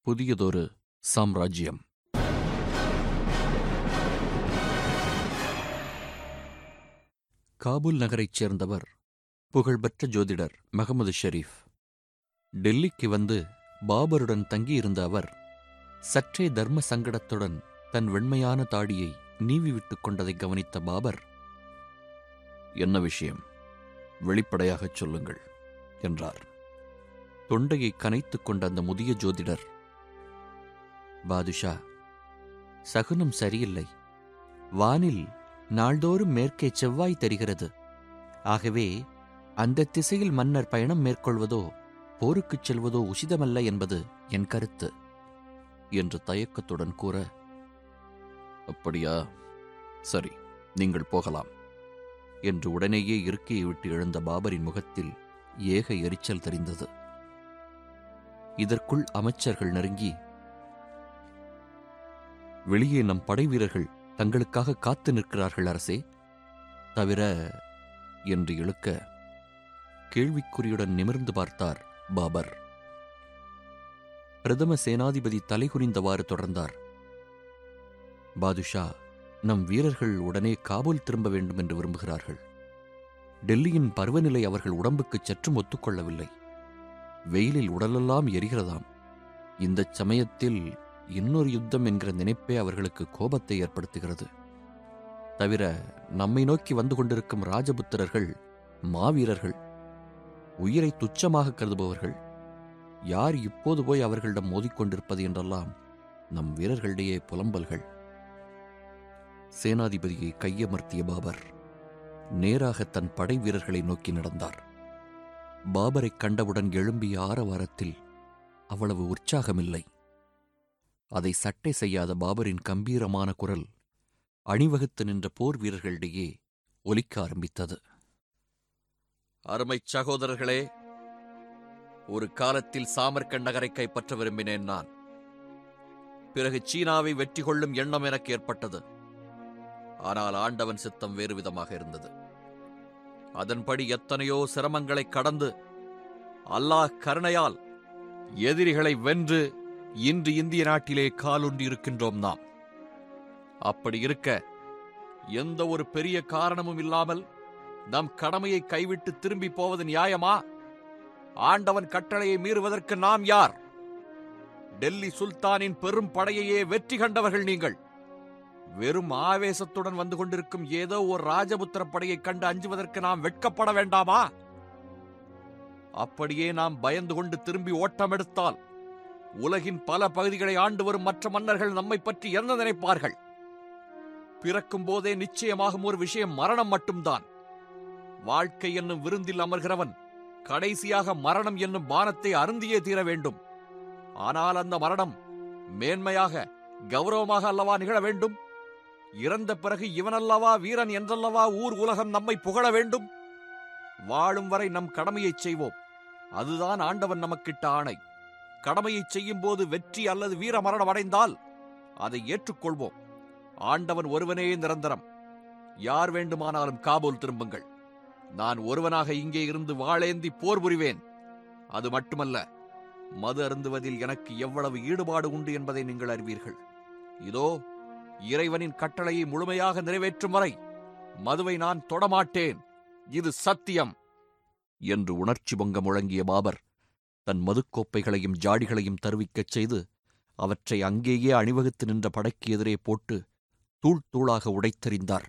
புதியதொரு சாம்ராஜ்யம் காபூல் நகரைச் சேர்ந்தவர் புகழ்பெற்ற ஜோதிடர் மகமது ஷெரீப் டெல்லிக்கு வந்து பாபருடன் தங்கியிருந்த அவர் சற்றே தர்ம சங்கடத்துடன் தன் வெண்மையான தாடியை நீவிவிட்டுக் கொண்டதை கவனித்த பாபர் என்ன விஷயம் வெளிப்படையாகச் சொல்லுங்கள் என்றார் தொண்டையை கனைத்துக் கொண்ட அந்த முதிய ஜோதிடர் பாதுஷா சகுனம் சரியில்லை வானில் நாள்தோறும் மேற்கே செவ்வாய் தெரிகிறது ஆகவே அந்த திசையில் மன்னர் பயணம் மேற்கொள்வதோ போருக்குச் செல்வதோ உசிதமல்ல என்பது என் கருத்து என்று தயக்கத்துடன் கூற அப்படியா சரி நீங்கள் போகலாம் என்று உடனேயே இருக்கையை விட்டு எழுந்த பாபரின் முகத்தில் ஏக எரிச்சல் தெரிந்தது இதற்குள் அமைச்சர்கள் நெருங்கி வெளியே நம் படை வீரர்கள் தங்களுக்காக காத்து நிற்கிறார்கள் அரசே தவிர என்று இழுக்க கேள்விக்குறியுடன் நிமிர்ந்து பார்த்தார் பாபர் பிரதம சேனாதிபதி தலைகுனிந்தவாறு தொடர்ந்தார் பாதுஷா நம் வீரர்கள் உடனே காபூல் திரும்ப வேண்டும் என்று விரும்புகிறார்கள் டெல்லியின் பருவநிலை அவர்கள் உடம்புக்கு சற்றும் ஒத்துக்கொள்ளவில்லை வெயிலில் உடலெல்லாம் எரிகிறதாம் இந்தச் சமயத்தில் இன்னொரு யுத்தம் என்கிற நினைப்பே அவர்களுக்கு கோபத்தை ஏற்படுத்துகிறது தவிர நம்மை நோக்கி வந்து கொண்டிருக்கும் ராஜபுத்திரர்கள் மாவீரர்கள் உயிரை துச்சமாக கருதுபவர்கள் யார் இப்போது போய் அவர்களிடம் மோதிக்கொண்டிருப்பது என்றெல்லாம் நம் வீரர்களிடையே புலம்பல்கள் சேனாதிபதியை கையமர்த்திய பாபர் நேராக தன் படை வீரர்களை நோக்கி நடந்தார் பாபரைக் கண்டவுடன் எழும்பிய ஆரவாரத்தில் அவ்வளவு உற்சாகமில்லை அதை சட்டை செய்யாத பாபரின் கம்பீரமான குரல் அணிவகுத்து நின்ற போர் வீரர்களிடையே ஒலிக்க ஆரம்பித்தது அருமைச் சகோதரர்களே ஒரு காலத்தில் சாமர்கண்ட் நகரை கைப்பற்ற விரும்பினேன் நான் பிறகு சீனாவை வெற்றி கொள்ளும் எண்ணம் எனக்கு ஏற்பட்டது ஆனால் ஆண்டவன் சித்தம் வேறு விதமாக இருந்தது அதன்படி எத்தனையோ சிரமங்களை கடந்து அல்லாஹ் கருணையால் எதிரிகளை வென்று இன்று இந்திய நாட்டிலே காலுண்டி இருக்கின்றோம் நாம் அப்படி இருக்க எந்த ஒரு பெரிய காரணமும் இல்லாமல் நம் கடமையை கைவிட்டு திரும்பி போவது நியாயமா ஆண்டவன் கட்டளையை மீறுவதற்கு நாம் யார் டெல்லி சுல்தானின் பெரும் படையையே வெற்றி கண்டவர்கள் நீங்கள் வெறும் ஆவேசத்துடன் வந்து கொண்டிருக்கும் ஏதோ ஒரு ராஜபுத்திர படையைக் கண்டு அஞ்சுவதற்கு நாம் வெட்கப்பட வேண்டாமா அப்படியே நாம் பயந்து கொண்டு திரும்பி ஓட்டமெடுத்தால் உலகின் பல பகுதிகளை ஆண்டு வரும் மற்ற மன்னர்கள் நம்மை பற்றி என்ன நினைப்பார்கள் பிறக்கும் போதே நிச்சயமாகும் ஒரு விஷயம் மரணம் மட்டும்தான் வாழ்க்கை என்னும் விருந்தில் அமர்கிறவன் கடைசியாக மரணம் என்னும் பானத்தை அருந்தியே தீர வேண்டும் ஆனால் அந்த மரணம் மேன்மையாக கௌரவமாக அல்லவா நிகழ வேண்டும் இறந்த பிறகு இவனல்லவா வீரன் என்றல்லவா ஊர் உலகம் நம்மை புகழ வேண்டும் வாழும் வரை நம் கடமையைச் செய்வோம் அதுதான் ஆண்டவன் நமக்கிட்ட ஆணை கடமையைச் செய்யும் போது வெற்றி அல்லது வீர மரணம் அடைந்தால் அதை ஏற்றுக்கொள்வோம் ஆண்டவன் ஒருவனே நிரந்தரம் யார் வேண்டுமானாலும் காபூல் திரும்புங்கள் நான் ஒருவனாக இங்கே இருந்து வாளேந்தி போர் புரிவேன் அது மட்டுமல்ல மது அருந்துவதில் எனக்கு எவ்வளவு ஈடுபாடு உண்டு என்பதை நீங்கள் அறிவீர்கள் இதோ இறைவனின் கட்டளையை முழுமையாக நிறைவேற்றும் வரை மதுவை நான் தொடமாட்டேன் இது சத்தியம் என்று உணர்ச்சி பொங்க முழங்கிய பாபர் தன் மதுக்கோப்பைகளையும் ஜாடிகளையும் தருவிக்கச் செய்து அவற்றை அங்கேயே அணிவகுத்து நின்ற படைக்கு எதிரே போட்டு தூள் தூளாக உடைத்தெறிந்தார்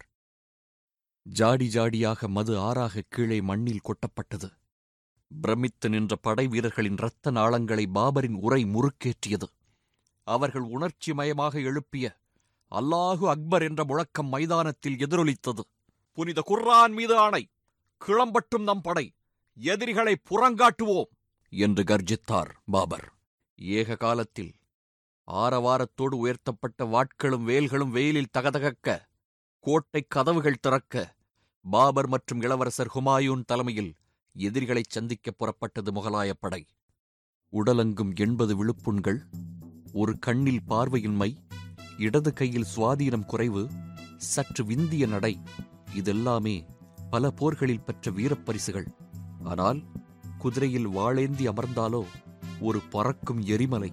ஜாடி ஜாடியாக மது ஆறாக கீழே மண்ணில் கொட்டப்பட்டது பிரமித்து நின்ற படை வீரர்களின் இரத்த நாளங்களை பாபரின் உரை முறுக்கேற்றியது அவர்கள் உணர்ச்சி மயமாக எழுப்பிய அல்லாஹு அக்பர் என்ற முழக்கம் மைதானத்தில் எதிரொலித்தது புனித குர்ரான் மீது ஆணை கிளம்பட்டும் நம் படை எதிரிகளை புறங்காட்டுவோம் என்று கர்ஜித்தார் பாபர் ஏக காலத்தில் ஆரவாரத்தோடு உயர்த்தப்பட்ட வாட்களும் வேல்களும் வெயிலில் தகதகக்க கோட்டை கதவுகள் திறக்க பாபர் மற்றும் இளவரசர் ஹுமாயூன் தலைமையில் எதிரிகளைச் சந்திக்கப் புறப்பட்டது முகலாயப் படை உடலெங்கும் எண்பது விழுப்புண்கள் ஒரு கண்ணில் பார்வையின்மை இடது கையில் சுவாதீனம் குறைவு சற்று விந்திய நடை இதெல்லாமே பல போர்களில் பெற்ற வீரப்பரிசுகள் ஆனால் குதிரையில் வாளேந்தி அமர்ந்தாலோ ஒரு பறக்கும் எரிமலை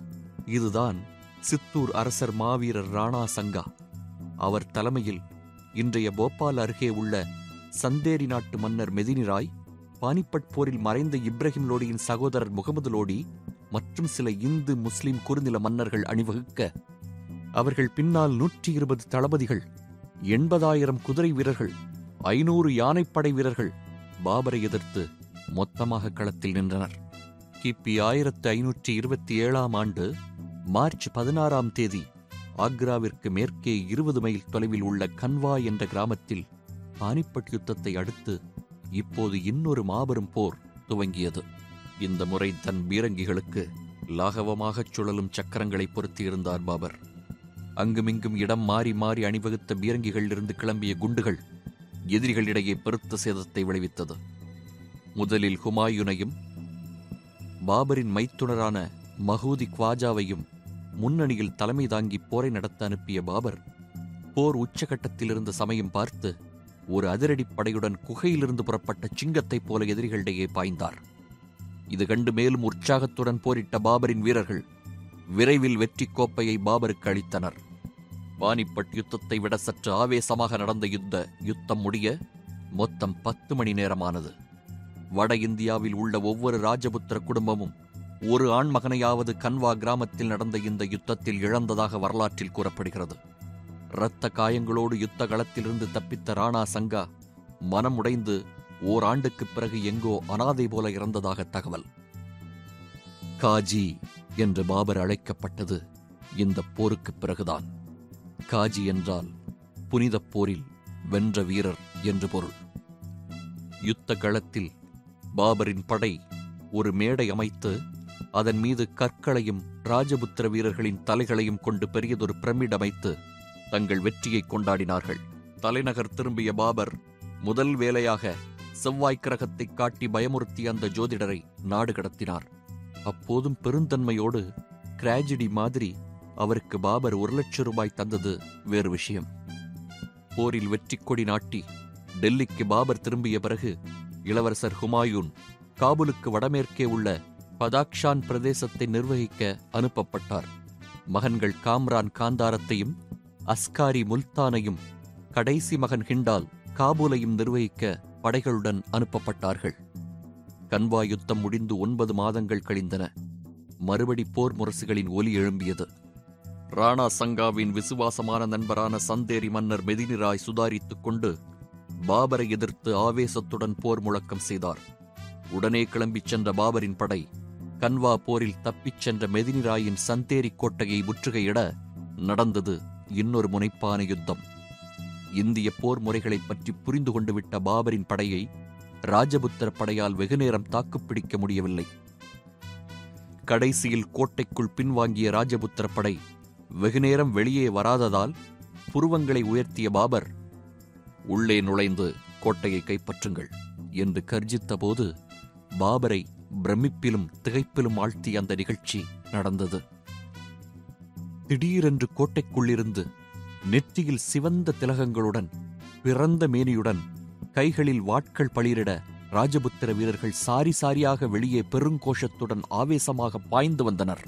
இதுதான் சித்தூர் அரசர் மாவீரர் ராணா சங்கா அவர் தலைமையில் இன்றைய போபால் அருகே உள்ள சந்தேரி நாட்டு மன்னர் மெதினிராய் பானிபட் போரில் மறைந்த இப்ராஹிம் லோடியின் சகோதரர் முகமது லோடி மற்றும் சில இந்து முஸ்லிம் குறுநில மன்னர்கள் அணிவகுக்க அவர்கள் பின்னால் நூற்றி இருபது தளபதிகள் எண்பதாயிரம் குதிரை வீரர்கள் ஐநூறு யானைப்படை வீரர்கள் பாபரை எதிர்த்து மொத்தமாக களத்தில் நின்றனர் கிபி ஆயிரத்து ஐநூற்றி இருபத்தி ஏழாம் ஆண்டு மார்ச் பதினாறாம் தேதி ஆக்ராவிற்கு மேற்கே இருபது மைல் தொலைவில் உள்ள கன்வா என்ற கிராமத்தில் பானிப்பட் யுத்தத்தை அடுத்து இப்போது இன்னொரு மாபெரும் போர் துவங்கியது இந்த முறை தன் பீரங்கிகளுக்கு லாகவமாகச் சுழலும் சக்கரங்களை பொருத்தியிருந்தார் பாபர் அங்குமிங்கும் இடம் மாறி மாறி அணிவகுத்த பீரங்கிகளிலிருந்து கிளம்பிய குண்டுகள் எதிரிகளிடையே பெருத்த சேதத்தை விளைவித்தது முதலில் ஹுமாயூனையும் பாபரின் மைத்துனரான மஹூதி குவாஜாவையும் முன்னணியில் தலைமை தாங்கி போரை நடத்த அனுப்பிய பாபர் போர் உச்சகட்டத்தில் இருந்த சமயம் பார்த்து ஒரு அதிரடிப் படையுடன் குகையிலிருந்து புறப்பட்ட சிங்கத்தைப் போல எதிரிகளிடையே பாய்ந்தார் இது கண்டு மேலும் உற்சாகத்துடன் போரிட்ட பாபரின் வீரர்கள் விரைவில் வெற்றிக் கோப்பையை பாபருக்கு அளித்தனர் வானிப்பட் யுத்தத்தை விட சற்று ஆவேசமாக நடந்த யுத்த யுத்தம் முடிய மொத்தம் பத்து மணி நேரமானது வட இந்தியாவில் உள்ள ஒவ்வொரு ராஜபுத்திர குடும்பமும் ஒரு ஆண்மகனையாவது கன்வா கிராமத்தில் நடந்த இந்த யுத்தத்தில் இழந்ததாக வரலாற்றில் கூறப்படுகிறது இரத்த காயங்களோடு யுத்த களத்திலிருந்து தப்பித்த ராணா சங்கா மனம் உடைந்து ஓராண்டுக்குப் பிறகு எங்கோ அனாதை போல இறந்ததாக தகவல் காஜி என்று பாபர் அழைக்கப்பட்டது இந்த போருக்குப் பிறகுதான் காஜி என்றால் புனிதப் போரில் வென்ற வீரர் என்று பொருள் யுத்த களத்தில் பாபரின் படை ஒரு மேடை அமைத்து அதன் மீது கற்களையும் ராஜபுத்திர வீரர்களின் தலைகளையும் கொண்டு பெரியதொரு பிரமிட் அமைத்து தங்கள் வெற்றியை கொண்டாடினார்கள் தலைநகர் திரும்பிய பாபர் முதல் வேலையாக செவ்வாய் கிரகத்தைக் காட்டி பயமுறுத்திய அந்த ஜோதிடரை நாடு கடத்தினார் அப்போதும் பெருந்தன்மையோடு கிராஜடி மாதிரி அவருக்கு பாபர் ஒரு லட்சம் ரூபாய் தந்தது வேறு விஷயம் போரில் வெற்றி கொடி நாட்டி டெல்லிக்கு பாபர் திரும்பிய பிறகு இளவரசர் ஹுமாயூன் காபூலுக்கு வடமேற்கே உள்ள பதாக்ஷான் பிரதேசத்தை நிர்வகிக்க அனுப்பப்பட்டார் மகன்கள் காம்ரான் காந்தாரத்தையும் அஸ்காரி முல்தானையும் கடைசி மகன் ஹிண்டால் காபூலையும் நிர்வகிக்க படைகளுடன் அனுப்பப்பட்டார்கள் கன்வா யுத்தம் முடிந்து ஒன்பது மாதங்கள் கழிந்தன மறுபடி போர் முரசுகளின் ஒலி எழும்பியது ராணா சங்காவின் விசுவாசமான நண்பரான சந்தேரி மன்னர் மெதினிராய் சுதாரித்துக் கொண்டு பாபரை எதிர்த்து ஆவேசத்துடன் போர் முழக்கம் செய்தார் உடனே கிளம்பிச் சென்ற பாபரின் படை கன்வா போரில் தப்பிச் சென்ற மெதினிராயின் சந்தேரி கோட்டையை முற்றுகையிட நடந்தது இன்னொரு முனைப்பான யுத்தம் இந்திய போர் முறைகளைப் பற்றி புரிந்து கொண்டு விட்ட பாபரின் படையை ராஜபுத்திர படையால் வெகுநேரம் தாக்குப்பிடிக்க முடியவில்லை கடைசியில் கோட்டைக்குள் பின்வாங்கிய ராஜபுத்திர படை வெகுநேரம் வெளியே வராததால் புருவங்களை உயர்த்திய பாபர் உள்ளே நுழைந்து கோட்டையை கைப்பற்றுங்கள் என்று கர்ஜித்தபோது பாபரை பிரமிப்பிலும் திகைப்பிலும் ஆழ்த்திய அந்த நிகழ்ச்சி நடந்தது திடீரென்று கோட்டைக்குள்ளிருந்து நெற்றியில் சிவந்த திலகங்களுடன் பிறந்த மேனியுடன் கைகளில் வாட்கள் பளிரிட ராஜபுத்திர வீரர்கள் சாரி சாரியாக வெளியே பெருங்கோஷத்துடன் ஆவேசமாக பாய்ந்து வந்தனர்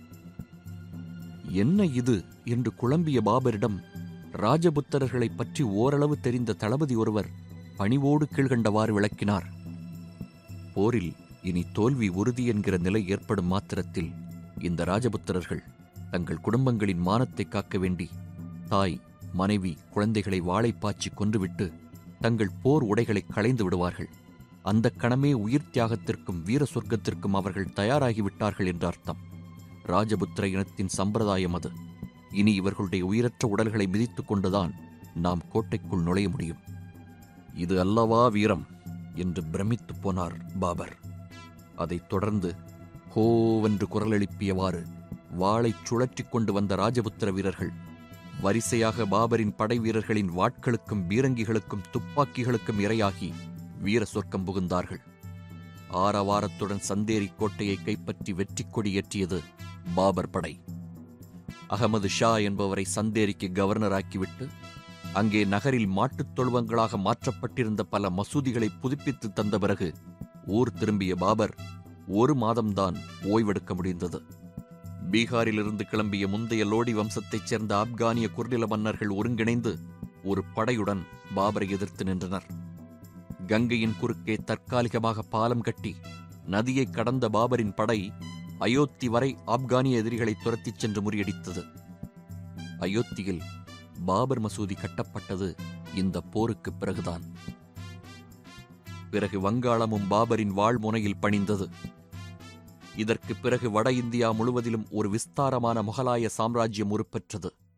என்ன இது என்று குழம்பிய பாபரிடம் ராஜபுத்திரர்களைப் பற்றி ஓரளவு தெரிந்த தளபதி ஒருவர் பணிவோடு கீழ்கண்டவாறு விளக்கினார் போரில் இனி தோல்வி உறுதி என்கிற நிலை ஏற்படும் மாத்திரத்தில் இந்த ராஜபுத்திரர்கள் தங்கள் குடும்பங்களின் மானத்தை காக்க வேண்டி தாய் மனைவி குழந்தைகளை வாளைப்பாய்ச்சி கொன்றுவிட்டு தங்கள் போர் உடைகளை களைந்து விடுவார்கள் அந்த கணமே உயிர் தியாகத்திற்கும் வீர சொர்க்கத்திற்கும் அவர்கள் தயாராகிவிட்டார்கள் என்ற அர்த்தம் ராஜபுத்திர இனத்தின் சம்பிரதாயம் அது இனி இவர்களுடைய உயிரற்ற உடல்களை மிதித்துக் கொண்டுதான் நாம் கோட்டைக்குள் நுழைய முடியும் இது அல்லவா வீரம் என்று பிரமித்துப் போனார் பாபர் அதைத் தொடர்ந்து ஹோவென்று குரல் எழுப்பியவாறு வாளைச் சுழற்றிக் கொண்டு வந்த ராஜபுத்திர வீரர்கள் வரிசையாக பாபரின் படை வீரர்களின் வாட்களுக்கும் பீரங்கிகளுக்கும் துப்பாக்கிகளுக்கும் இரையாகி வீர சொர்க்கம் புகுந்தார்கள் ஆரவாரத்துடன் சந்தேரி கோட்டையை கைப்பற்றி வெற்றி கொடி ஏற்றியது பாபர் படை அகமது ஷா என்பவரை சந்தேரிக்கு கவர்னராக்கிவிட்டு அங்கே நகரில் மாட்டுத் தொழுவங்களாக மாற்றப்பட்டிருந்த பல மசூதிகளை புதுப்பித்து தந்த பிறகு ஊர் திரும்பிய பாபர் ஒரு மாதம்தான் ஓய்வெடுக்க முடிந்தது பீகாரிலிருந்து கிளம்பிய முந்தைய லோடி வம்சத்தைச் சேர்ந்த ஆப்கானிய குர்நில மன்னர்கள் ஒருங்கிணைந்து ஒரு படையுடன் பாபரை எதிர்த்து நின்றனர் கங்கையின் குறுக்கே தற்காலிகமாக பாலம் கட்டி நதியை கடந்த பாபரின் படை அயோத்தி வரை ஆப்கானிய எதிரிகளை துரத்திச் சென்று முறியடித்தது அயோத்தியில் பாபர் மசூதி கட்டப்பட்டது இந்த போருக்குப் பிறகுதான் பிறகு வங்காளமும் பாபரின் வாழ்முனையில் பணிந்தது இதற்குப் பிறகு வட இந்தியா முழுவதிலும் ஒரு விஸ்தாரமான முகலாய சாம்ராஜ்யம் உருப்பெற்றது